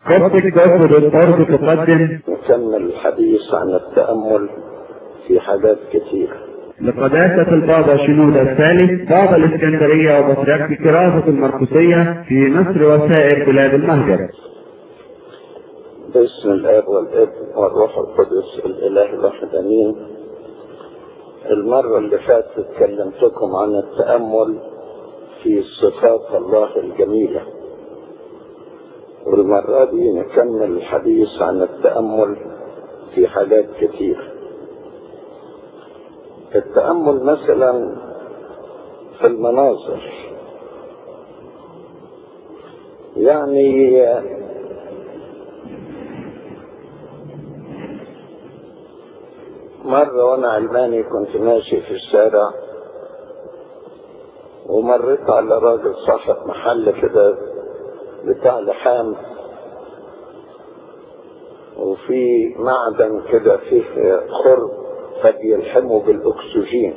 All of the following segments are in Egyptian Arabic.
قصة كافر الأرض تقدم نكمل الحديث عن التأمل في حاجات كثيرة لقداسة البابا شنودة الثالث بابا الإسكندرية وبطريرك كراسة المرقسية في مصر وسائر بلاد المهجر باسم الاب والابن والروح القدس الاله الواحد امين المرة اللي فاتت كلمتكم عن التأمل في صفات الله الجميلة والمرة دي نكمل الحديث عن التأمل في حاجات كتير التأمل مثلا في المناظر يعني مرة وأنا علماني كنت ماشي في الشارع ومريت على راجل صاحب محل كده بتاع لحام وفي معدن كده فيه خرم فبيلحمه بالأكسجين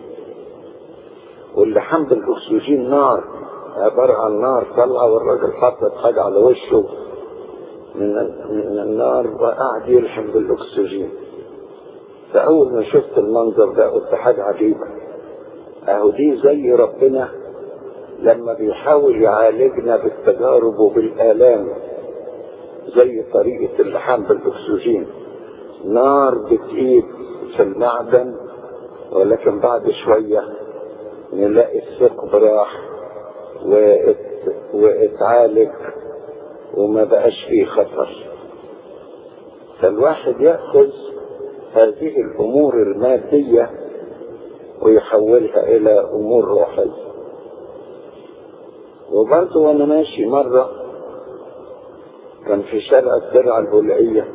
واللحام بالأكسجين نار عبارة عن نار طالعة والراجل حاطط حاجة على وشه من من النار وقاعد يلحم بالأكسجين فأول ما شفت المنظر ده قلت حاجة عجيبة أهو دي زي ربنا لما بيحاول يعالجنا بالتجارب وبالآلام زي طريقة اللحام بالأكسجين نار بتقيد في المعدن ولكن بعد شوية نلاقي الثقب راح وات... واتعالج وما بقاش فيه خطر فالواحد يأخذ هذه الأمور المادية ويحولها إلى أمور روحية وبرضه وأنا ماشي مرة كان في شارع الدرع البلعية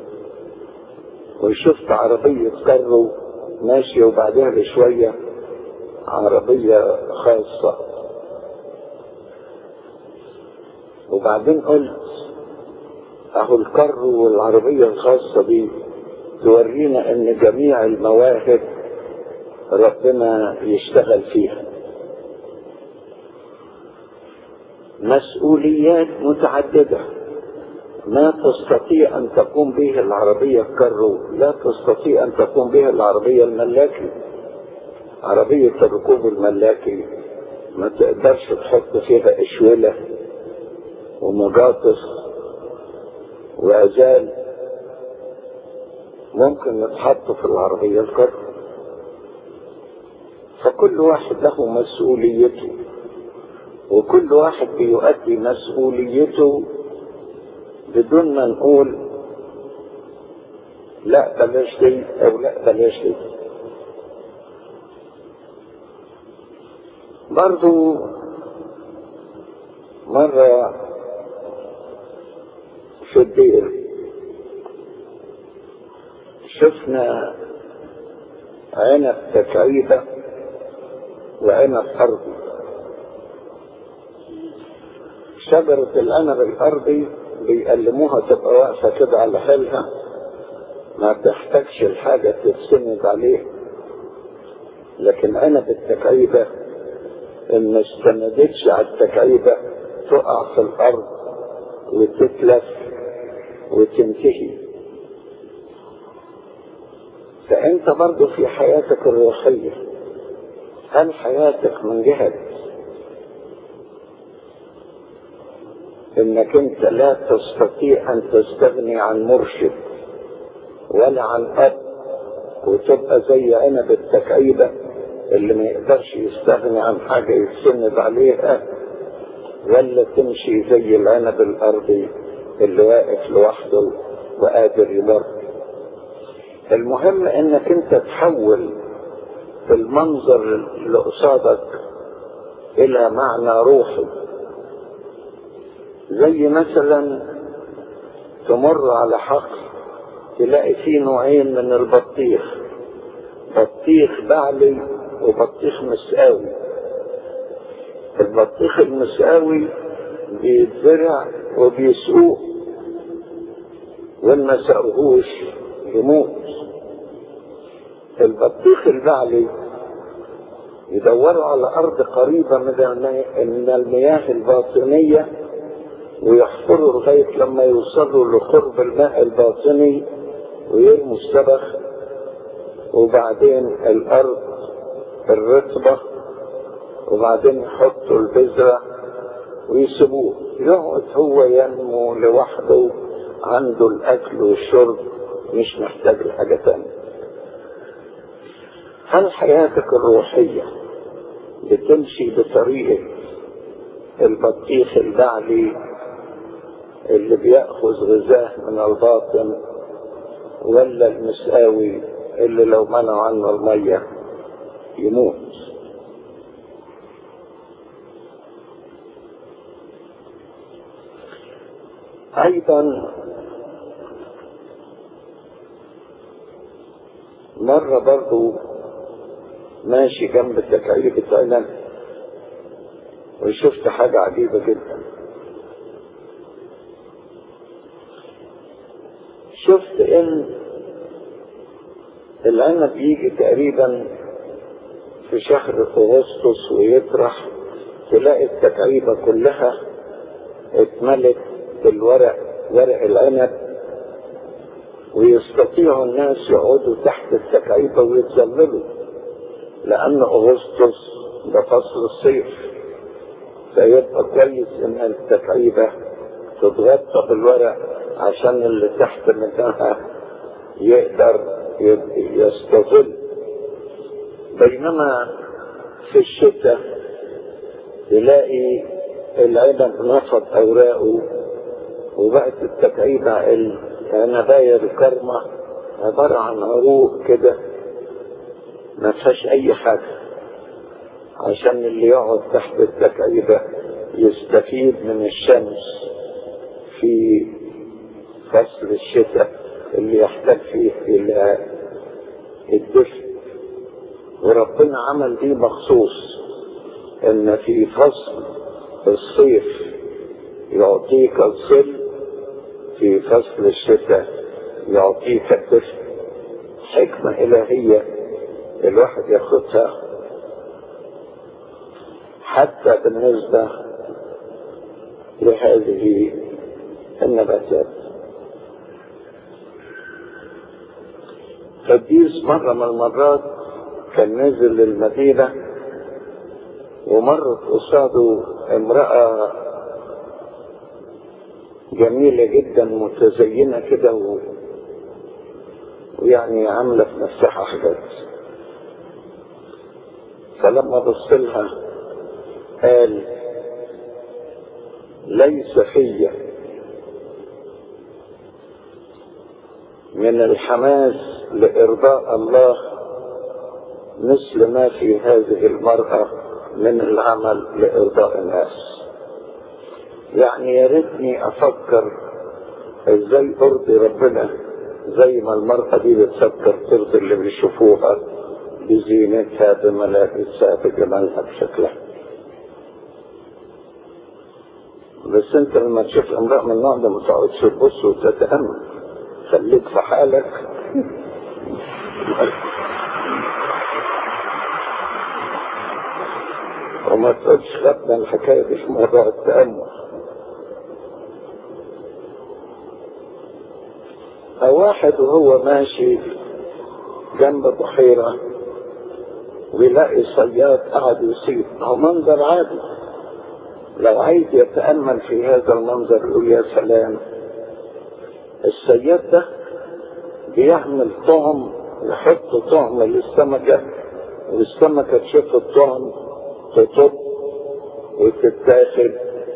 وشفت عربية كارو ماشية وبعدها بشوية عربية خاصة وبعدين قلت اهو الكرو والعربية الخاصة دي تورينا ان جميع المواهب ربنا يشتغل فيها مسؤوليات متعددة ما تستطيع ان تقوم به العربية الكرو لا تستطيع ان تقوم بها العربية الملاكي عربية الركوب الملاكي ما تقدرش تحط فيها اشولة ومجاطس وازال ممكن يتحط في العربية الكرو فكل واحد له مسؤوليته وكل واحد بيؤدي مسؤوليته بدون ما نقول لا بلاش دي او لا بلاش دي برضو مرة في الدير شفنا عنب تكعيبة وعنب أرضي شجرة العنب الأرضي بيقلموها تبقى واقفة كده على حيلها ما تحتاجش الحاجة تتسند عليه لكن عنب التكعيبة إن ما استندتش على التكعيبة تقع في الأرض وتتلف وتنتهي فأنت برضو في حياتك الروحية هل حياتك من جهة انك انت لا تستطيع ان تستغني عن مرشد ولا عن اب وتبقى زي عنب التكعيبة اللي ما يقدرش يستغني عن حاجة يتسند عليها ولا تمشي زي العنب الارضي اللي واقف لوحده وقادر يمر المهم انك انت تحول المنظر اللي قصادك الى معنى روحي زي مثلا تمر على حقل تلاقي فيه نوعين من البطيخ بطيخ بعلي وبطيخ مسقاوي البطيخ المسقاوي بيتزرع وبيسقوه وإن ما سقوهوش يموت البطيخ البعلي يدوروا على أرض قريبة من المياه الباطنية ويحفروا لغاية لما يوصلوا لقرب الماء الباطني ويرموا السبخ وبعدين الأرض الرطبة وبعدين يحطوا البذرة ويسيبوه يقعد هو ينمو لوحده عنده الأكل والشرب مش محتاج لحاجة تانية هل حياتك الروحية بتمشي بطريقة البطيخ البعلي اللي بيأخذ غذاه من الباطن ولا المساوي اللي لو منعوا عنه المية يموت ايضا مرة برضو ماشي جنب تكعيبة عنب وشفت حاجة عجيبة جدا شفت ان العنب يجي تقريبا في شهر اغسطس ويطرح تلاقي التكعيبة كلها اتملت بالورق ورق العنب ويستطيع الناس يقعدوا تحت التكعيبة ويتظللوا لأن أغسطس ده فصل الصيف فيبقى كويس إن التكعيبة تتغطى بالورق عشان اللي تحت منها يقدر يستظل بينما في الشتاء تلاقي العنب نفض أوراقه وبقت التكعيبة العنباية الكرمة عبارة عن عروق كده ما فيهاش أي حاجة عشان اللي يقعد تحت التكعيبة يستفيد من الشمس في فصل الشتاء اللي يحتاج فيه إلى الدفء وربنا عمل دي مخصوص إن في فصل الصيف يعطيك الظل في فصل الشتاء يعطيك الدفء حكمة إلهية الواحد ياخدها حتى بالنسبة لهذه النباتات قديس مرة من المرات كان نزل للمدينة ومرت قصاده امرأة جميلة جدا متزينة كده و... ويعني عاملة في نفسها حاجات فلما بص لها قال ليس في من الحماس لإرضاء الله مثل ما في هذه المرأة من العمل لإرضاء الناس يعني يا ريتني أفكر إزاي أرضي ربنا زي ما المرأة دي بتفكر ترضي اللي بيشوفوها بزينتها بملابسها بجمالها بشكلها بس انت لما تشوف امرأة من النوع ده ما تقعدش تبص وتتأمل خليك في حالك وما تقولش خدنا الحكاية دي في موضوع التأمل أو واحد وهو ماشي جنب بحيرة ويلاقي صياد قاعد يصيد هو منظر عادي لو عايز يتأمل في هذا المنظر يقول يا سلام الصياد ده بيعمل طعم يحط طعم للسمكة والسمكة تشوف الطعم تطب وتتاخد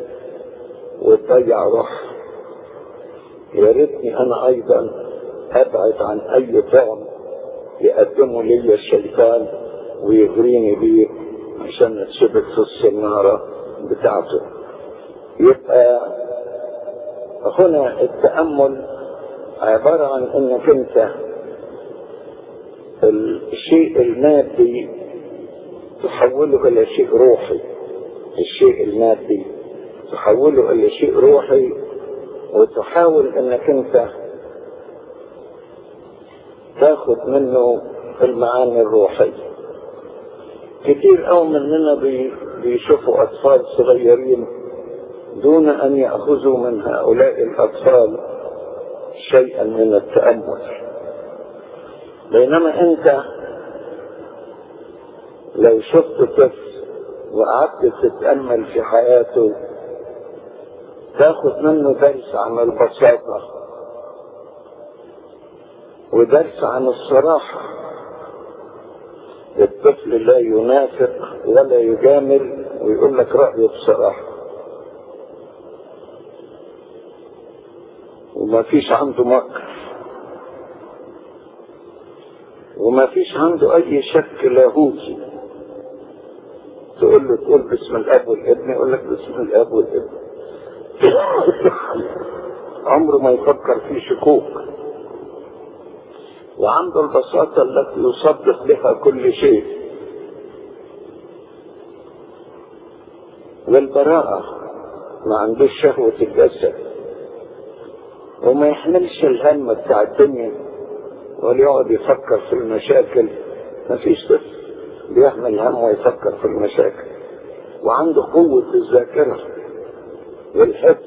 وتضيع روح يا ريتني انا ايضا ابعد عن اي طعم يقدمه لي الشيطان ويغريني بيه عشان اتشبك في السنارة بتاعته يبقى هنا التأمل عبارة عن انك انت الشيء المادي تحوله الى شيء روحي الشيء المادي تحوله الى شيء روحي وتحاول انك انت تاخد منه المعاني الروحية كتير قوي مننا بي بيشوفوا اطفال صغيرين دون أن يأخذوا من هؤلاء الأطفال شيئا من التأمل بينما أنت لو شفت طفل وقعدت تتأمل في حياته تاخد منه درس عن البساطة ودرس عن الصراحة الطفل لا ينافق ولا يجامل ويقول لك رأيه بصراحة وما فيش عنده مكر وما فيش عنده أي شك لاهوتي تقول له تقول باسم الاب والابن يقول لك باسم الاب والابن عمره ما يفكر في شكوك وعنده البساطة التي يصدق بها كل شيء والبراءة ما عندوش شهوة الجسد وما يحملش الهم بتاع الدنيا وليقعد يفكر في المشاكل ما فيش طفل بيحمل هم ويفكر في المشاكل وعنده قوة الذاكرة والحفظ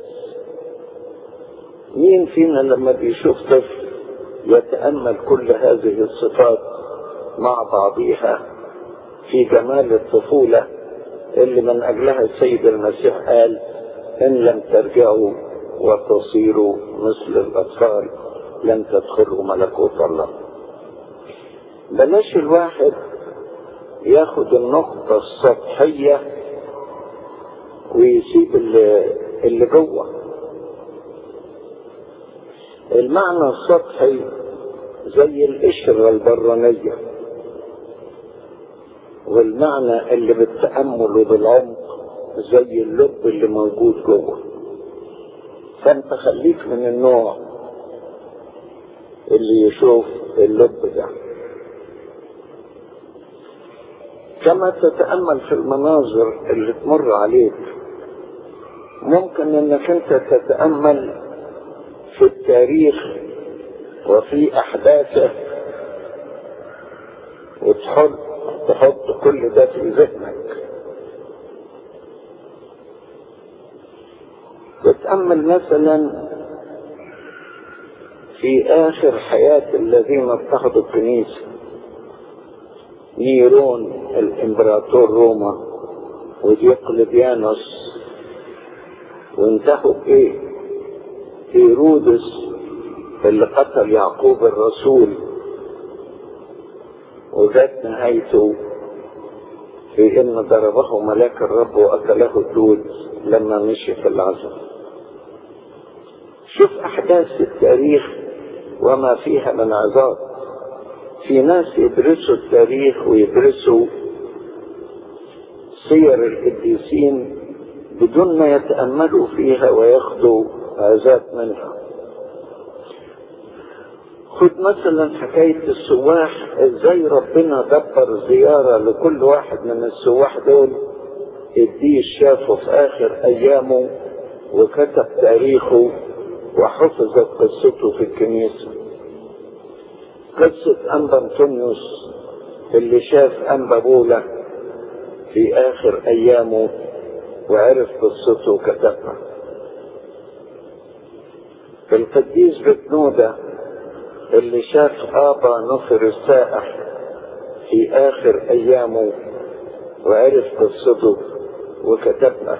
مين فينا لما بيشوف طفل يتأمل كل هذه الصفات مع بعضها في جمال الطفولة اللي من أجلها السيد المسيح قال إن لم ترجعوا وتصيروا مثل الأطفال لن تدخلوا ملكوت الله بلاش الواحد ياخد النقطة السطحية ويسيب اللي, اللي جوه المعنى السطحي زي القشرة البرانية والمعنى اللي بالتأمل وبالعمق زي اللب اللي موجود جوه فانت خليك من النوع اللي يشوف اللب ده كما تتأمل في المناظر اللي تمر عليك ممكن انك انت تتأمل في التاريخ وفي احداثه وتحط تحط كل ده في ذهنك وتأمل مثلا في آخر حياة الذين اضطهدوا الكنيسة نيرون الامبراطور روما وديوقليديانوس وانتهوا بايه هيرودس اللي قتل يعقوب الرسول وذات نهايته في ان ضربه ملاك الرب واكله الدود لما مشي في العزم شوف احداث التاريخ وما فيها من عذاب في ناس يدرسوا التاريخ ويدرسوا سير القديسين بدون ما يتأملوا فيها وياخدوا عذاب منها خد مثلا حكاية السواح ازاي ربنا دبر زيارة لكل واحد من السواح دول اديه شافه في اخر ايامه وكتب تاريخه وحفظت قصته في الكنيسة قصة أنبا أنطونيوس اللي شاف أنبا بولا في آخر أيامه وعرف قصته وكتبها القديس بتنودة اللي شاف آبا نصر السائح في آخر أيامه وعرف قصته وكتبها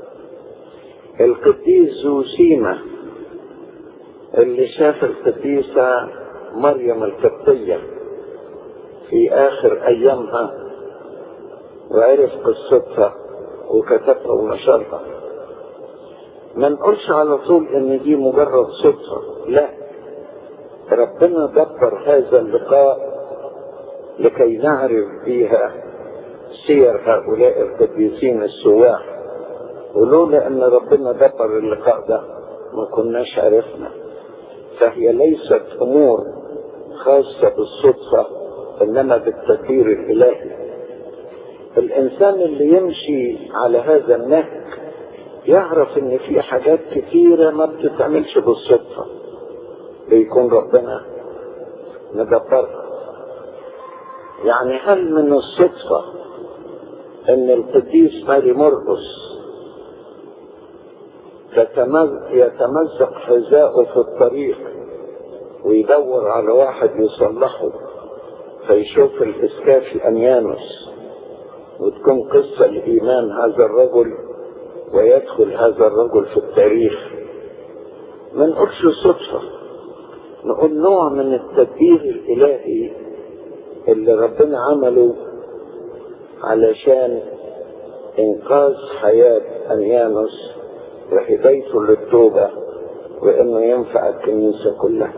القديس زوسيمة اللي شاف القديسة مريم القبطية في آخر أيامها وعرف قصتها وكتبها ونشرها ما نقولش على طول ان دي مجرد صدفة لا ربنا دبر هذا اللقاء لكي نعرف فيها سير هؤلاء القديسين السواح ولولا ان ربنا دبر اللقاء ده ما كناش عرفنا فهي ليست امور خاصة بالصدفة انما بالتدبير الالهي الانسان اللي يمشي على هذا النهج يعرف ان في حاجات كتيرة ما بتتعملش بالصدفة بيكون ربنا مدبرها يعني هل من الصدفة ان القديس ماري مرقس يتمزق حذاؤه في الطريق ويدور على واحد يصلحه فيشوف الإسكافي أنيانوس وتكون قصة لإيمان هذا الرجل ويدخل هذا الرجل في التاريخ ما نقولش صدفة نقول نوع من التدبير الإلهي اللي ربنا عمله علشان إنقاذ حياة أنيانوس وهدايته للتوبة وإنه ينفع الكنيسة كلها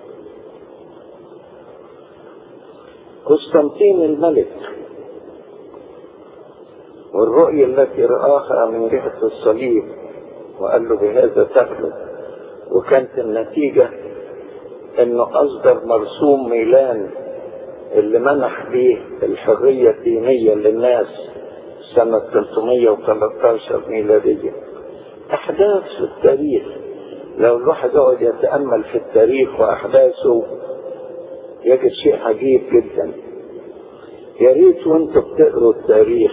قسطنطين الملك والرؤية التي رآها من جهة الصليب وقال له بهذا تغلب وكانت النتيجة انه اصدر مرسوم ميلان اللي منح به الحرية الدينية للناس سنة 313 ميلادية احداث في التاريخ لو الواحد يقعد يتأمل في التاريخ واحداثه يجد شيء عجيب جدا يا ريت وانتوا بتقروا التاريخ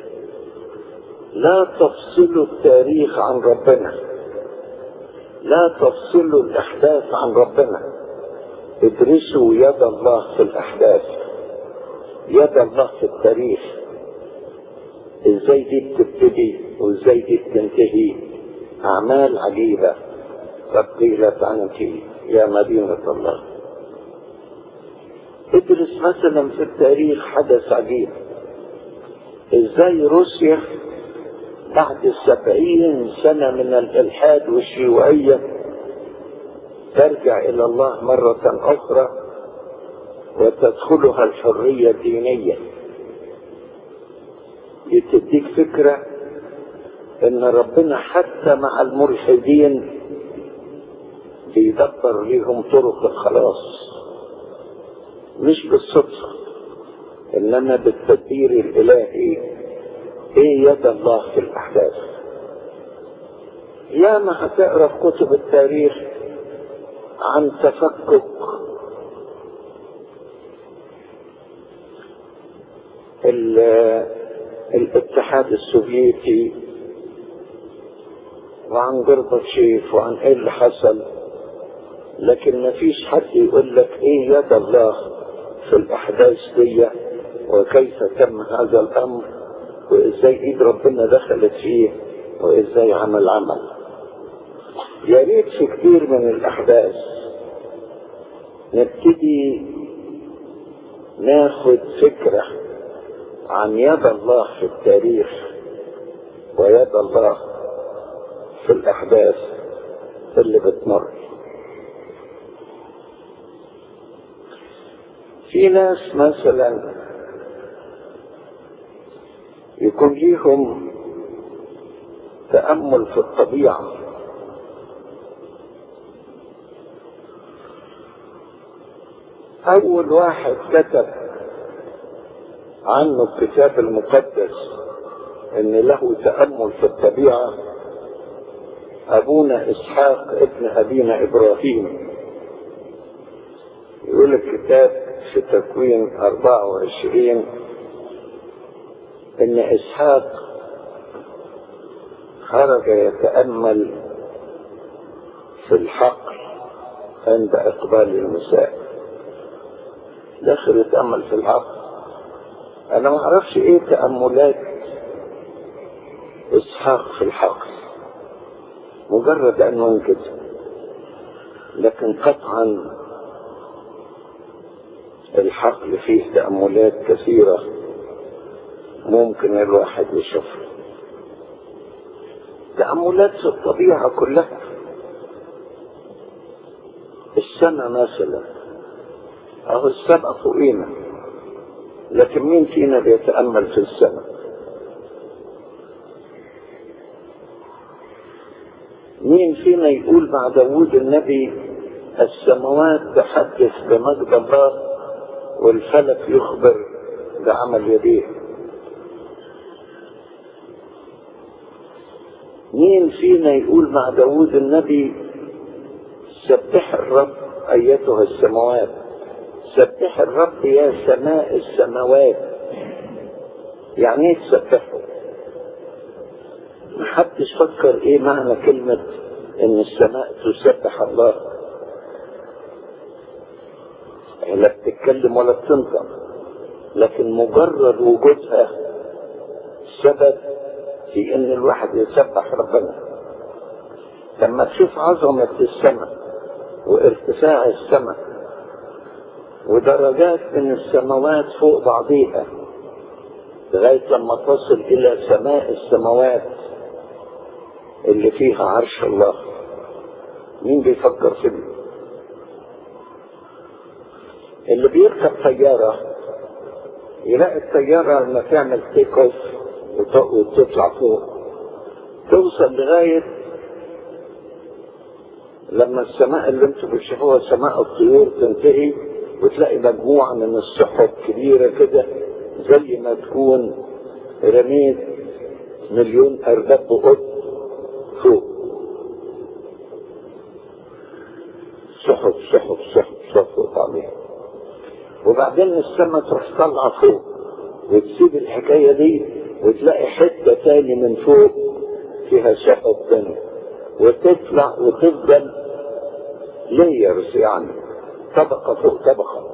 لا تفصلوا التاريخ عن ربنا لا تفصلوا الاحداث عن ربنا ادرسوا يد الله في الاحداث يد الله في التاريخ ازاي دي بتبتدي وازاي دي بتنتهي اعمال عجيبه قد قيلت عنك يا مدينه الله ادرس مثلا في التاريخ حدث عجيب ازاي روسيا بعد سبعين سنة من الإلحاد والشيوعية ترجع إلى الله مرة أخرى وتدخلها الحرية الدينية بتديك فكرة إن ربنا حتى مع الملحدين بيدبر ليهم طرق الخلاص مش بالصدفة إنما بالتدبير الإلهي ايه يد الله في الاحداث يا ما هتقرا في كتب التاريخ عن تفكك الاتحاد السوفيتي وعن جرباتشيف وعن ايه اللي حصل لكن ما فيش حد يقول لك ايه يد الله في الاحداث دي وكيف تم هذا الامر وازاي ايد ربنا دخلت فيه وازاي عمل عمل يا ريت في كتير من الاحداث نبتدي ناخد فكرة عن يد الله في التاريخ ويد الله في الاحداث اللي بتمر في ناس مثلا يكون ليهم تأمل في الطبيعة أول واحد كتب عنه الكتاب المقدس إن له تأمل في الطبيعة أبونا إسحاق ابن أبينا إبراهيم يقول الكتاب في تكوين 24 ان اسحاق خرج يتامل في الحقل عند اقبال النساء داخل يتامل في الحقل انا ما اعرفش ايه تاملات اسحاق في الحقل مجرد عنوان كده لكن قطعا الحقل فيه تاملات كثيره ممكن الواحد يشوفها تأملات في الطبيعة كلها السماء مثلا أهو السماء فوقينا لكن مين فينا بيتأمل في السماء مين فينا يقول مع داوود النبي السماوات تحدث بمجد الله والفلك يخبر بعمل يديه مين فينا يقول مع داود النبي سبح الرب أيتها السماوات سبح الرب يا سماء السماوات يعني ايه تسبحه محدش فكر ايه معنى كلمة ان السماء تسبح الله لا بتتكلم ولا بتنطق لكن مجرد وجودها سبب في ان الواحد يسبح ربنا لما تشوف عظمة السماء وارتفاع السماء ودرجات من السماوات فوق بعضيها لغاية لما تصل إلى سماء السماوات اللي فيها عرش الله مين بيفكر في دي؟ اللي بيركب طيارة يلاقي الطيارة لما تعمل تيك اوف وتطلع فوق توصل لغاية لما السماء اللي انتم بتشوفوها سماء الطيور تنتهي وتلاقي مجموعة من السحب كبيرة كده زي ما تكون رميت مليون أرداب قط فوق سحب سحب سحب سحب عليها وبعدين السماء تروح طالعة فوق وتسيب الحكاية دي وتلاقي حتة تاني من فوق فيها سحب تاني وتطلع وتفضل لايرز يعني طبقة فوق طبقة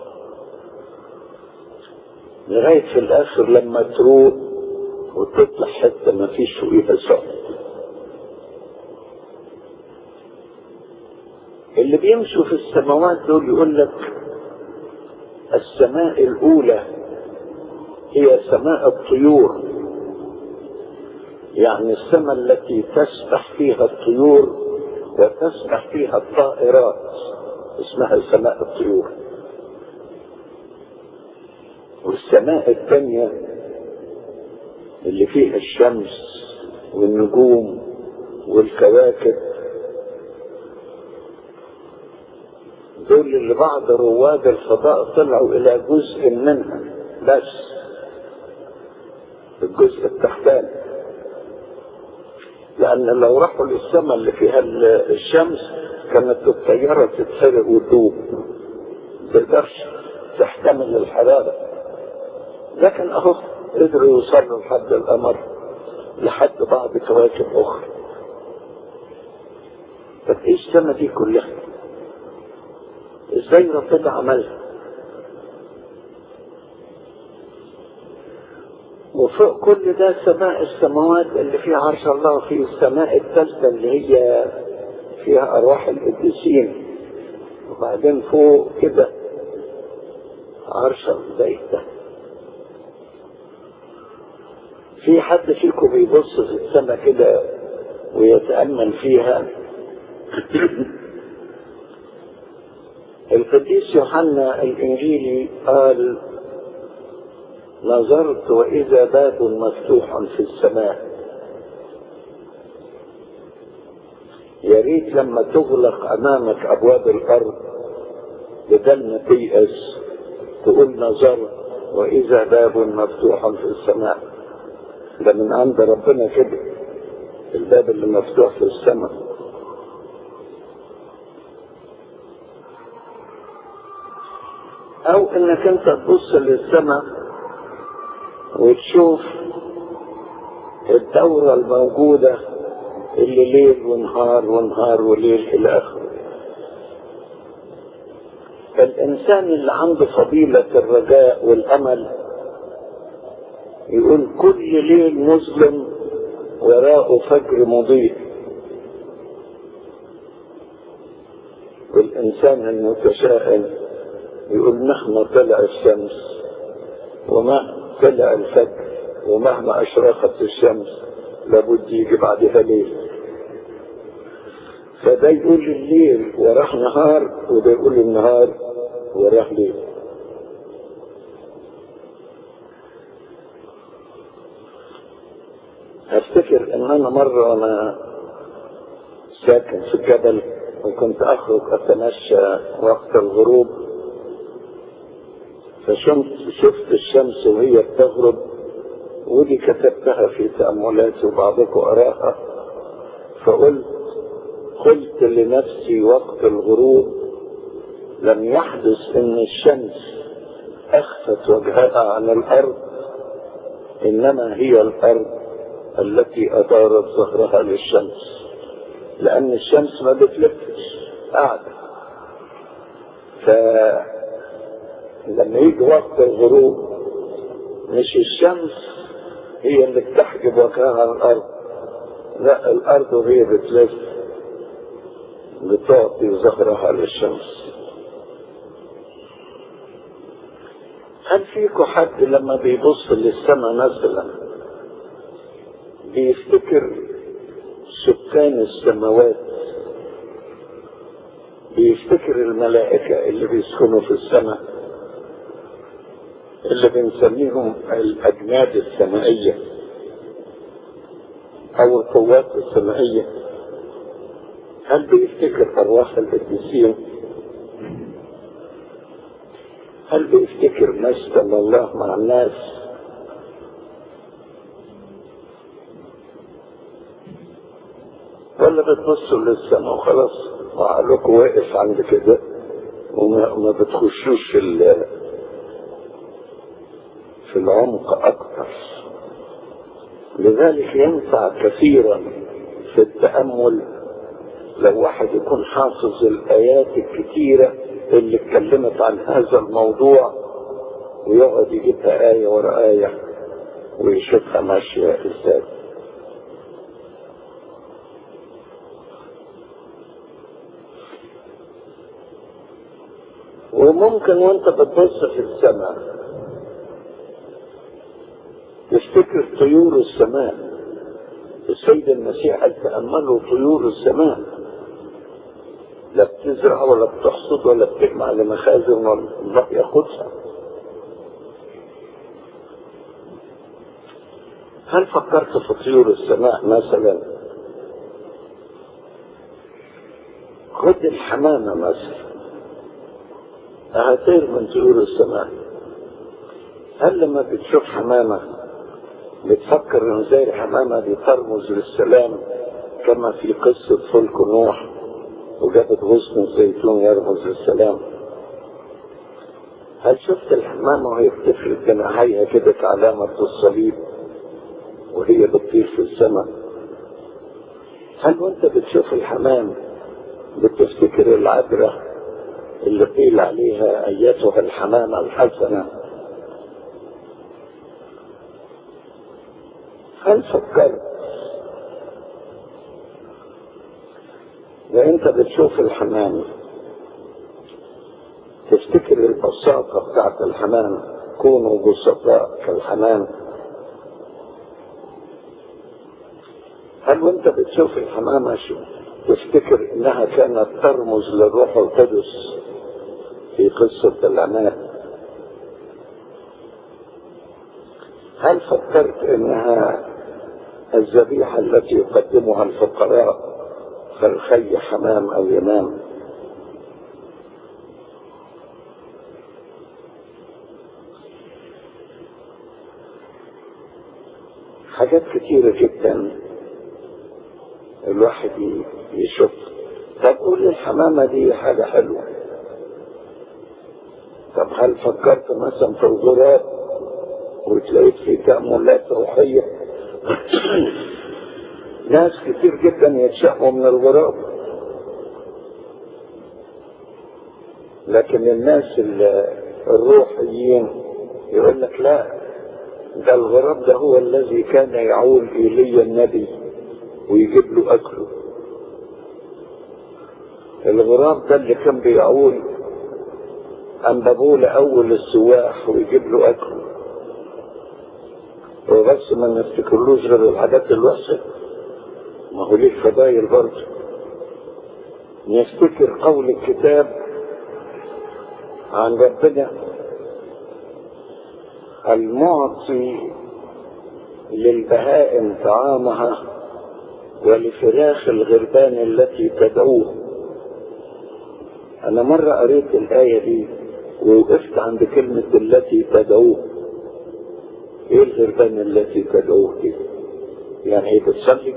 لغاية في الآخر لما تروق وتطلع حتة ما فيش فوقيها سحب اللي بيمشوا في السماوات دول يقول لك السماء الأولى هي سماء الطيور يعني السماء التي تسبح فيها الطيور وتسبح فيها الطائرات اسمها سماء الطيور والسماء الثانية اللي فيها الشمس والنجوم والكواكب دول اللي بعض رواد الفضاء طلعوا إلى جزء منها بس الجزء التحتاني لأن لو راحوا للسماء اللي فيها الشمس كانت الطيارة تتحرق وتدوب تقدرش تحتمل الحرارة لكن أهو قدروا يوصلوا لحد القمر لحد بعض كواكب أخرى طب إيه السماء دي كلها؟ إزاي ربنا عملها؟ وفوق كل ده سماء السماوات اللي فيها عرش الله في السماء الثالثة اللي هي فيها أرواح القديسين وبعدين فوق كده عرش البيت ده في حد فيكم بيبص في السماء كده ويتأمل فيها القديس يوحنا الإنجيلي قال نظرت وإذا باب مفتوح في السماء يا ريت لما تغلق أمامك أبواب الأرض بدل ما تيأس تقول نظرت وإذا باب مفتوح في السماء ده من عند ربنا كده الباب اللي مفتوح في السماء أو إنك أنت تبص للسماء وتشوف الدورة الموجودة اللي ليل ونهار ونهار وليل إلى آخره فالإنسان اللي عنده فضيلة الرجاء والأمل يقول كل ليل مظلم وراءه فجر مضيء والإنسان المتشائم يقول مهما طلع الشمس ومهما طلع الفجر ومهما أشرقت الشمس لابد يجي بعدها ليل فده يقول الليل وراه نهار وده يقول النهار وراه ليل افتكر ان انا مرة وانا ساكن في الجبل وكنت اخرج اتمشى وقت الغروب فشمت شفت الشمس وهي بتغرب ودي كتبتها في تأملاتي وبعضكم أراها فقلت قلت لنفسي وقت الغروب لم يحدث ان الشمس اخفت وجهها عن الارض انما هي الارض التي أدارت ظهرها للشمس لأن الشمس ما بتلفش قاعدة فلما يجي وقت الغروب مش الشمس هي اللي بتحجب وجهها عن الأرض لا الأرض هي بتلف بتعطي ظهرها للشمس هل فيكم حد لما بيبص للسماء مثلا بيفتكر سكان السماوات بيفتكر الملائكة اللي بيسكنوا في السماء اللي بنسميهم الأجناد السمائية أو القوات السمائية هل بيفتكر أرواح القديسين؟ هل بيفتكر مسكن الله مع الناس؟ ولا بتبصوا للسماء وخلاص وعقلكم واقف عند كده وما ما بتخشوش في في العمق أكثر لذلك ينفع كثيرا في التأمل لو واحد يكون حافظ الآيات الكثيرة اللي اتكلمت عن هذا الموضوع ويقعد يجيبها آية ورا آية ويشوفها ماشية ازاي وممكن وانت بتبص في السماء تفتكر طيور السماء السيد المسيح قال تأملوا طيور السماء لا بتزرع ولا بتحصد ولا بتجمع لمخازن ولا الله ياخدها هل فكرت في طيور السماء مثلا خد الحمامة مثلا هتطير من طيور السماء هل لما بتشوف حمامة بتفكر ان زي الحمامة دي ترمز للسلام كما في قصة فلك نوح وجابت غصن الزيتون يرمز للسلام هل شفت الحمامة وهي بتفرد جناحيها كده كعلامة الصليب وهي بتطير في السماء هل وانت بتشوف الحمام بتفتكر العبرة اللي قيل عليها ايتها الحمامة الحسنة هل فكرت وانت بتشوف الحمام تفتكر البساطة بتاعت الحمام كونوا بسطاء كالحمام هل وانت بتشوف الحمامة شو تفتكر انها كانت ترمز للروح القدس في قصة العناد هل فكرت انها الذبيحة التي يقدمها الفقراء كالخي حمام او يمام حاجات كتيرة جدا الواحد يشوف طب قول لي الحمامة دي حاجة حلوة طب هل فكرت مثلا في الغراب وتلاقيت في تأملات روحية ناس كتير جدا يتشقوا من الغراب لكن الناس الروحيين يقول لك لا ده الغراب ده هو الذي كان يعول إيليا النبي ويجيب له أكله الغراب ده اللي كان بيعول أنبابوه لأول السواح ويجيب له أكله وبس ما نفتكرلوش غير الحاجات الوحشة ما هو ليه فضايل برضه نفتكر قول الكتاب عن ربنا المعطي للبهائم طعامها ولفراخ الغربان التي تدعوه أنا مرة قريت الآية دي ووقفت عند كلمة التي تدعوه إيه الغربان التي تدعوه دي؟ يعني إيه بتصلي؟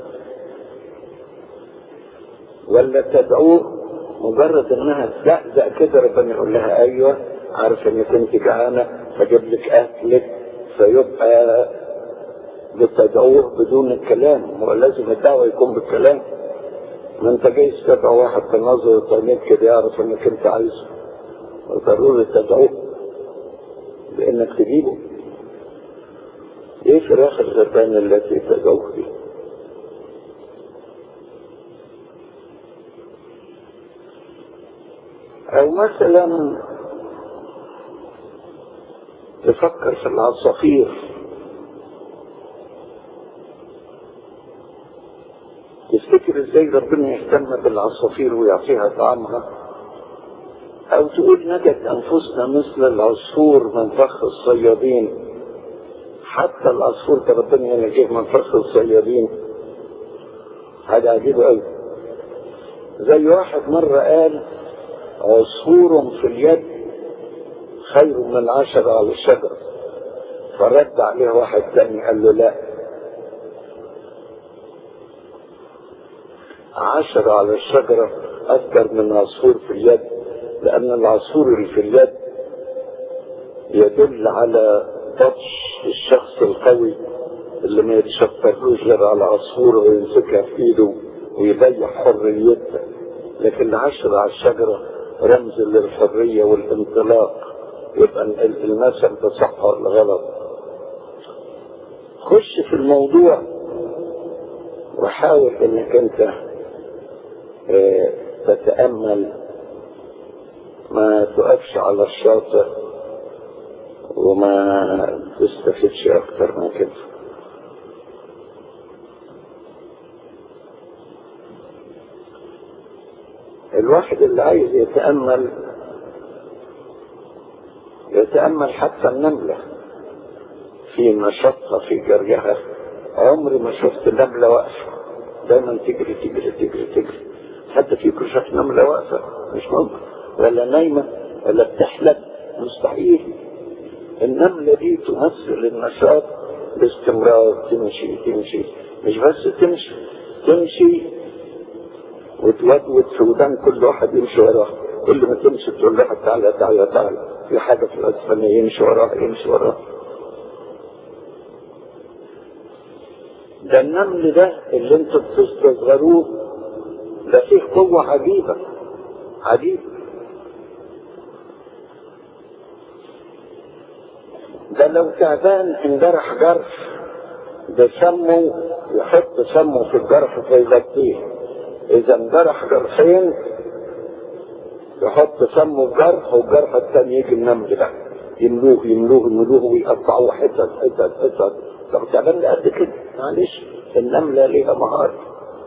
ولا تدعوه مجرد إنها تزقزق كده ربنا يقول لها أيوه عارف إنك أنت جعانة فجيب لك أكلك فيبقى بتدعوه بدون الكلام هو لازم الدعوة يكون بالكلام ما انت جاي تدعو واحد في النظر وطنيت كده يعرف انك انت عايزه وضروري تدعوه بانك تجيبه ايه فراخ الغربان التي تدعوه فيه او مثلا تفكر في العصافير تفتكر ازاي ربنا يهتم بالعصافير ويعطيها طعامها او تقول نجد انفسنا مثل العصفور من فخ الصيادين حتى العصفور ده ربنا ينجيه من فخ الصيادين هذا عجيب قوي زي واحد مرة قال عصفور في اليد خير من العشرة على الشجرة فرد عليه واحد تاني قال له لا عشرة على الشجرة أكثر من عصفور في اليد لأن العصفور اللي في اليد يدل على بطش الشخص القوي اللي ما يتشفرلوش غير على عصفور ويمسكها في ايده ويضيع حريته لكن العشرة على الشجرة رمز للحرية والانطلاق يبقى المثل ده صح ولا غلط خش في الموضوع وحاول انك انت اه تتأمل ما تقفش على الشاطئ وما تستفدش اكتر من كده الواحد اللي عايز يتأمل يتأمل حتى النملة في مشقة في جريها عمري ما شفت نملة واقفة دايما تجري تجري تجري تجري حتى في كشف نملة واقفة مش ممكن ولا نايمة ولا بتحلم مستحيل النملة دي تمثل النشاط باستمرار تمشي تمشي مش بس تمشي تمشي وتودود في ودان كل واحد يمشي وراها كل ما تمشي تقول له تعالى تعالى تعالى في حاجة في الأسفل يمشي وراها يمشي وراها ده النمل ده اللي انتوا بتستصغروه ده فيه قوة عجيبة عجيبة ده لو تعبان انجرح جرح بسمه يحط سمه في الجرح فيغطيه اذا انجرح جرحين يحط سمه في جرح والجرح الثاني يجي النمل ده يملوه يملوه يملوه ويقطعوه حتت حتت حتت لو تعبان قد كده معلش النملة ليها مهارة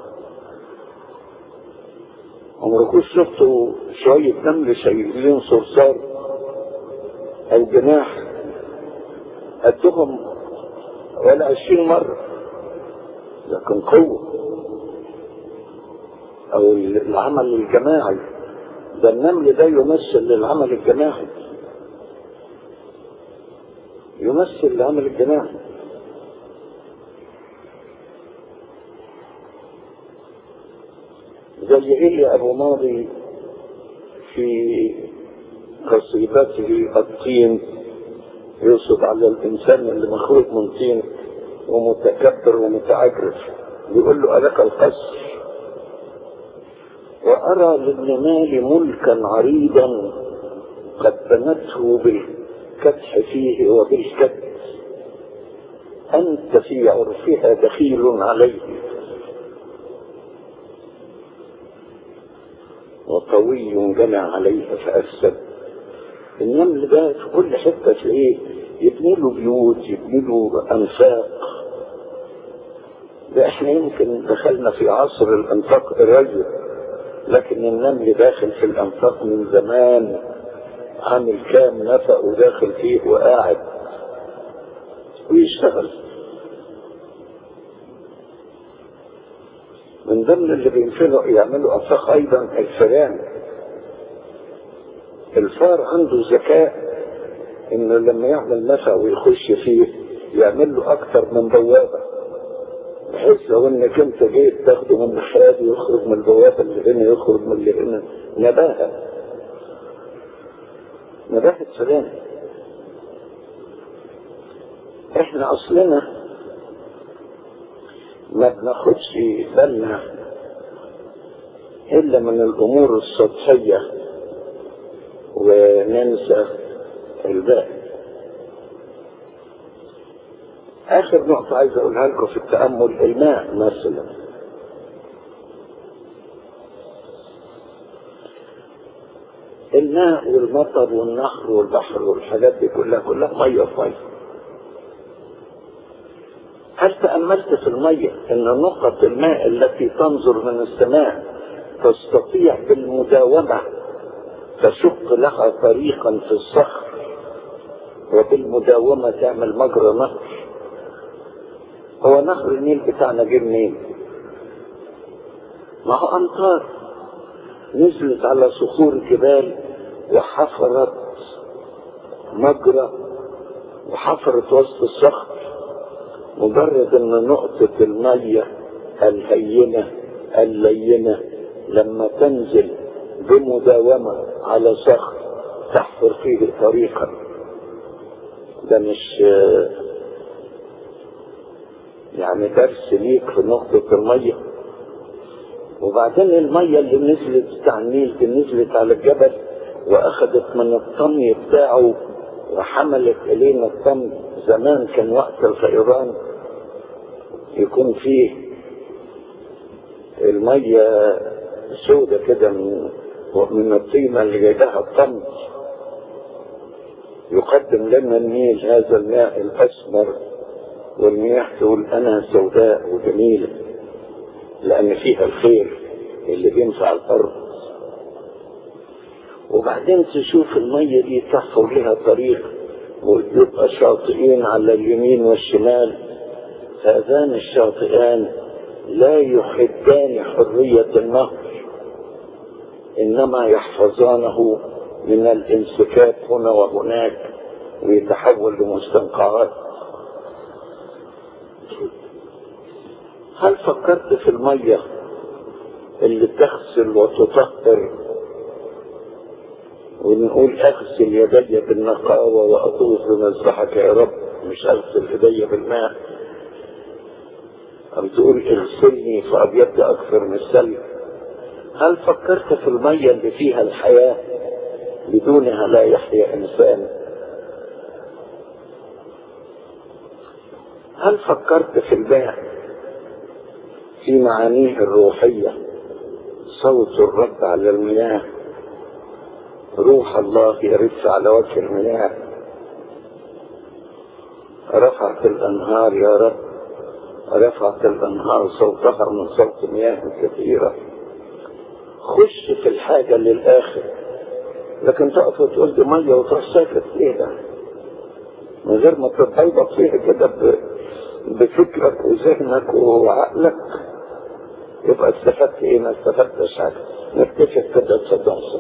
عمركوش شفتوا شوية نمل شايلين صرصار أو جناح قدهم ولا عشرين مرة لكن قوة أو العمل الجماعي ده النمل ده يمثل للعمل الجماعي يمثل العمل الجماعي زي إيه أبو ماضي في قصيدته الطين يقصد على الإنسان اللي مخلوق من طين ومتكبر ومتعجرف يقول له ألك القصر وأرى للنمال ملكا عريضا قد بنته بالكدح فيه وبالكد أنت في عرفها دخيل عليه وقوي جنى عليها فأفسد النمل ده في كل حتة تلاقيه يبني له بيوت يبني له أنفاق ده احنا يمكن دخلنا في عصر الأنفاق قريب لكن النمل داخل في الأنفاق من زمان عامل كام نفق وداخل فيه وقاعد ويشتغل من ضمن اللي بينفعوا يعملوا أنفاق أيضا الفئران الفار عنده ذكاء انه لما يعمل نفق ويخش فيه يعمل له اكتر من بوابه بحيث لو انك انت جيت تاخده من الناحيه دي يخرج من البوابه اللي هنا يخرج من اللي هنا نباهه نباهه سلام احنا اصلنا ما بناخدش بالنا إلا من الأمور السطحية وننسى الباقي آخر نقطة عايز أقولها لكم في التأمل الماء مثلا الماء والمطر والنهر والبحر والحاجات دي كلها كلها مية في مية هل تأملت في المية أن نقط الماء التي تنظر من السماء تستطيع بالمداومة تشق لها طريقا في الصخر وبالمداومة تعمل مجرى نهر هو نهر النيل بتاعنا جه منين؟ ما هو أمطار نزلت على صخور الجبال وحفرت مجرى وحفرت وسط الصخر مجرد ان نقطة المية الهينة اللينة لما تنزل بمداومة على صخر تحفر فيه طريقا ده مش يعني درس ليك في نقطة المية وبعدين المية اللي نزلت بتاع النيل دي نزلت على الجبل واخدت من الطمي بتاعه وحملت الينا الطمي زمان كان وقت الفيضان يكون فيه المية سودة كده من من الطينة اللي جايبها الطمي يقدم لنا النيل هذا الماء الأسمر والمياه تقول أنا سوداء وجميلة لأن فيها الخير اللي بينفع الأرض وبعدين تشوف المية دي تحفر لها طريق ويبقى شاطئين على اليمين والشمال هذان الشاطئان لا يحبان حرية النهر إنما يحفظانه من الانسكاك هنا وهناك ويتحول لمستنقعات هل فكرت في المية اللي تغسل وتطهر ونقول اغسل يدي بالنقاوة واطوف بمسبحك يا رب مش اغسل ايدي بالماء أم تقول اغسلني فأبيض أكثر من السلب هل فكرت في المية اللي فيها الحياة بدونها لا يحيا إنسان هل فكرت في الماء في معانيه الروحية صوت الرب على المياه روح الله يرف على وجه المياه رفعت الأنهار يا رب رفعت الأنهار صوتها من صوت مياه كثيرة خش في الحاجة للآخر لكن تقف وتقول دي مية وتروح ساكت ايه ده من غير ما تتبيض فيها كده بفكرك وذهنك وعقلك يبقى استفدت ايه ما استفدتش حاجة نكتشف كده تصدق